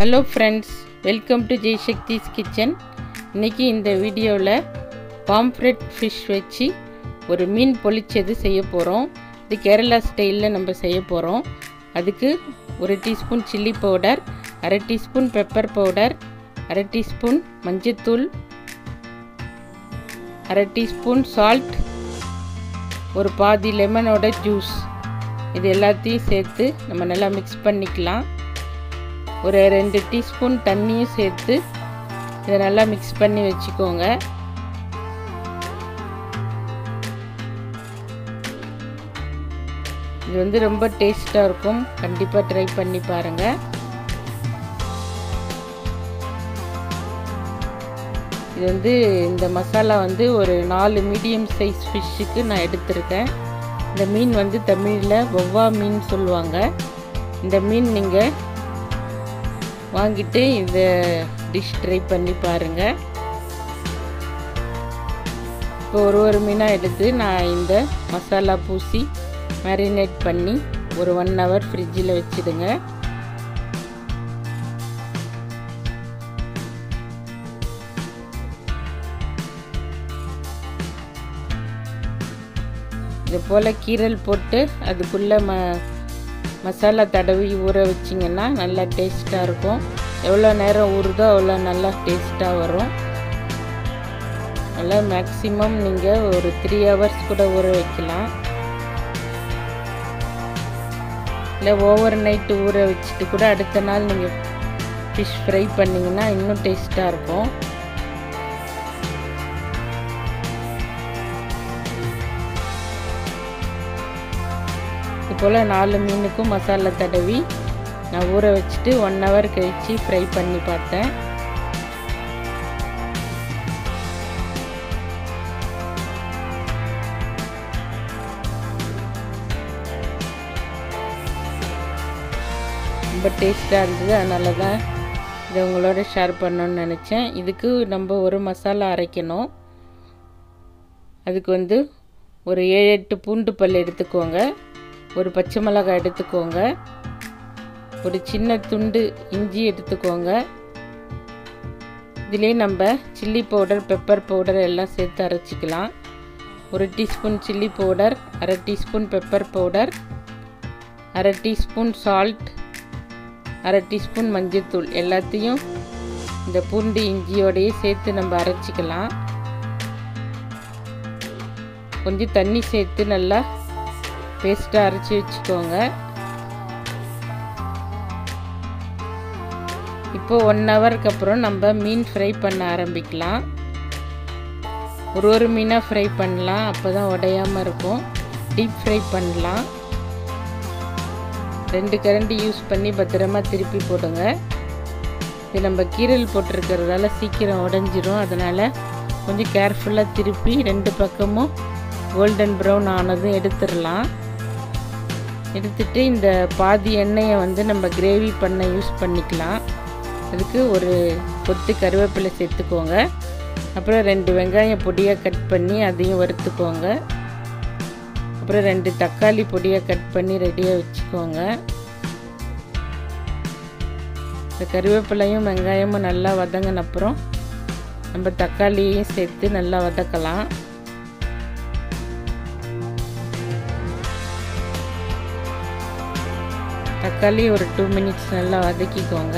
hello friends welcome to Jaishakthis kitchen இன்றைக்கி இந்த வீடியோவில் பாம்ஃப்ரெட் ஃபிஷ் வச்சு ஒரு மீன் பொளிச்சது செய்ய போகிறோம் இது கேரளா ஸ்டைலில் நம்ம செய்ய போகிறோம் அதுக்கு ஒரு டீஸ்பூன் சில்லி பவுடர் அரை டீஸ்பூன் பெப்பர் பவுடர் அரை டீஸ்பூன் மஞ்சத்தூள் அரை டீஸ்பூன் சால்ட் ஒரு பாதி லெமனோட ஜூஸ் இது எல்லாத்தையும் சேர்த்து நம்ம நல்லா மிக்ஸ் பண்ணிக்கலாம் ஒரு ரெண்டு டீஸ்பூன் தண்ணியும் சேர்த்து இதை நல்லா மிக்ஸ் பண்ணி வச்சுக்கோங்க இது வந்து ரொம்ப டேஸ்ட்டாக இருக்கும் கண்டிப்பாக ட்ரை பண்ணி பாருங்கள் இது வந்து இந்த மசாலா வந்து ஒரு நாலு மீடியம் சைஸ் ஃபிஷ்ஷுக்கு நான் எடுத்திருக்கேன் இந்த மீன் வந்து தமிழில் வவ்வா மீன் சொல்லுவாங்க இந்த மீன் நீங்கள் வாங்கிட்டு இந்த டிஷ் ட்ரை பண்ணி பாருங்கள் இப்போ ஒரு ஒரு மீனாக எடுத்து நான் இந்த மசாலா பூசி மேரினேட் பண்ணி ஒரு ஒன் ஹவர் ஃப்ரிட்ஜில் வச்சுடுங்க இது போல் கீரல் போட்டு அதுக்குள்ளே ம மசாலா தடவி ஊற வச்சிங்கன்னா நல்லா டேஸ்ட்டாக இருக்கும் எவ்வளோ நேரம் ஊறுதோ அவ்வளோ நல்லா டேஸ்ட்டாக வரும் நல்லா மேக்ஸிமம் நீங்கள் ஒரு த்ரீ ஹவர்ஸ் கூட ஊற வைக்கலாம் இல்லை ஓவர் நைட்டு ஊற வச்சுட்டு கூட அடுத்த நாள் நீங்கள் ஃபிஷ் ஃப்ரை பண்ணிங்கன்னா இன்னும் டேஸ்ட்டாக இருக்கும் இது போல் நாலு மீனுக்கும் மசாலா தடவி நான் ஊற வச்சுட்டு ஒன் ஹவர் கழித்து ஃப்ரை பண்ணி பார்த்தேன் ரொம்ப டேஸ்ட்டாக இருந்தது அதனால தான் இதை உங்களோட ஷேர் பண்ணணும்னு நினச்சேன் இதுக்கு நம்ம ஒரு மசாலா அரைக்கணும் அதுக்கு வந்து ஒரு ஏழு எட்டு பூண்டு பல் எடுத்துக்கோங்க ஒரு பச்சை மிளகாய் எடுத்துக்கோங்க ஒரு சின்ன துண்டு இஞ்சி எடுத்துக்கோங்க இதிலே நம்ம சில்லி பவுடர் பெப்பர் பவுடர் எல்லாம் சேர்த்து அரைச்சிக்கலாம் ஒரு டீஸ்பூன் சில்லி பவுடர் அரை டீஸ்பூன் பெப்பர் பவுடர் அரை டீஸ்பூன் சால்ட் அரை டீஸ்பூன் மஞ்சள்தூள் எல்லாத்தையும் இந்த பூண்டு இஞ்சியோடையே சேர்த்து நம்ம அரைச்சிக்கலாம் கொஞ்சம் தண்ணி சேர்த்து நல்லா பேஸ்ட்டாக அரைச்சி வச்சுக்கோங்க இப்போது ஒன் ஹவருக்கு அப்புறம் நம்ம மீன் ஃப்ரை பண்ண ஆரம்பிக்கலாம் ஒரு ஒரு மீனாக ஃப்ரை பண்ணலாம் அப்போ தான் உடையாமல் இருக்கும் டீப் ஃப்ரை பண்ணலாம் ரெண்டு கரண்டி யூஸ் பண்ணி பத்திரமா திருப்பி போடுங்க இது நம்ம கீரல் போட்டிருக்கிறதால சீக்கிரம் உடஞ்சிரும் அதனால் கொஞ்சம் கேர்ஃபுல்லாக திருப்பி ரெண்டு பக்கமும் கோல்டன் ப்ரௌன் ஆனதும் எடுத்துடலாம் எடுத்துட்டு இந்த பாதி எண்ணெயை வந்து நம்ம கிரேவி பண்ண யூஸ் பண்ணிக்கலாம் அதுக்கு ஒரு கொத்து கருவேப்பிலை சேர்த்துக்கோங்க அப்புறம் ரெண்டு வெங்காயம் பொடியாக கட் பண்ணி அதையும் வறுத்துக்கோங்க அப்புறம் ரெண்டு தக்காளி பொடியாக கட் பண்ணி ரெடியாக வச்சுக்கோங்க இந்த கருவேப்பிலையும் வெங்காயமும் நல்லா வதங்கின அப்புறம் நம்ம தக்காளியையும் சேர்த்து நல்லா வதக்கலாம் தக்காளி ஒரு டூ மினிட்ஸ் நல்லா வதக்கிக்கோங்க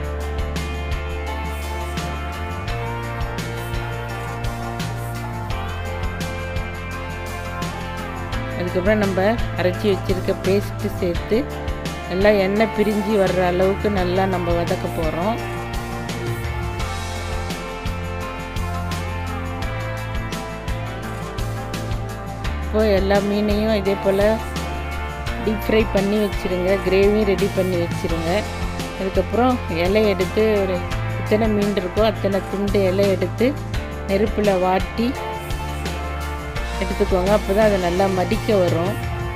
அதுக்கப்புறம் நம்ம அரைச்சி வச்சுருக்க பேஸ்ட்டு சேர்த்து நல்லா எண்ணெய் பிரிஞ்சு வர்ற அளவுக்கு நல்லா நம்ம வதக்க போகிறோம் இப்போது எல்லா மீனையும் இதே போல் டீப் ஃப்ரை பண்ணி வச்சுருங்க கிரேவியும் ரெடி பண்ணி வச்சுருங்க அதுக்கப்புறம் இலை எடுத்து ஒரு எத்தனை மீன் இருக்கோ அத்தனை துண்டு இலை எடுத்து நெருப்பில் வாட்டி எடுத்துக்கோங்க அப்போ தான் அது நல்லா மடிக்க வரும்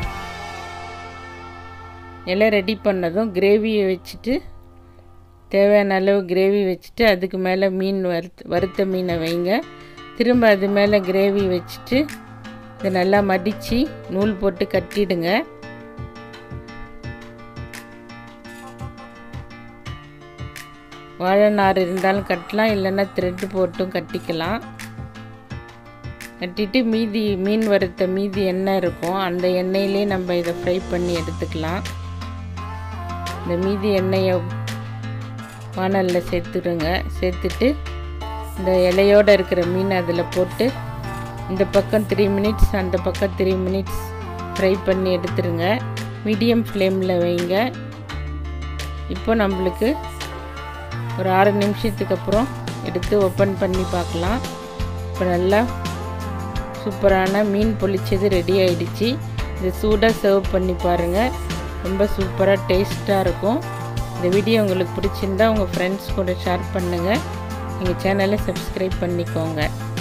இலை ரெடி பண்ணதும் கிரேவியை வச்சுட்டு தேவையான அளவு கிரேவி வச்சுட்டு அதுக்கு மேலே மீன் வறுத்து வறுத்த மீனை வைங்க திரும்ப அது மேலே கிரேவி வச்சுட்டு இதை நல்லா மடித்து நூல் போட்டு கட்டிடுங்க வாழை நார் இருந்தாலும் கட்டலாம் இல்லைன்னா த்ரெட்டு போட்டும் கட்டிக்கலாம் கட்டிட்டு மீதி மீன் வறுத்த மீதி எண்ணெய் இருக்கும் அந்த எண்ணெயிலே நம்ம இதை ஃப்ரை பண்ணி எடுத்துக்கலாம் இந்த மீதி எண்ணெயை வானலில் சேர்த்துடுங்க சேர்த்துட்டு இந்த இலையோடு இருக்கிற மீன் அதில் போட்டு இந்த பக்கம் த்ரீ மினிட்ஸ் அந்த பக்கம் த்ரீ மினிட்ஸ் ஃப்ரை பண்ணி எடுத்துருங்க மீடியம் ஃப்ளேமில் வைங்க இப்போ நம்மளுக்கு ஒரு ஆறு நிமிஷத்துக்கு அப்புறம் எடுத்து ஓப்பன் பண்ணி பார்க்கலாம் இப்போ நல்லா சூப்பரான மீன் பொளிச்சது ரெடி ஆயிடுச்சு இது சூடாக சர்வ் பண்ணி பாருங்கள் ரொம்ப சூப்பராக டேஸ்ட்டாக இருக்கும் இந்த வீடியோ உங்களுக்கு பிடிச்சிருந்தா உங்கள் ஃப்ரெண்ட்ஸ் கூட ஷேர் பண்ணுங்கள் எங்கள் சேனலை சப்ஸ்கிரைப் பண்ணிக்கோங்க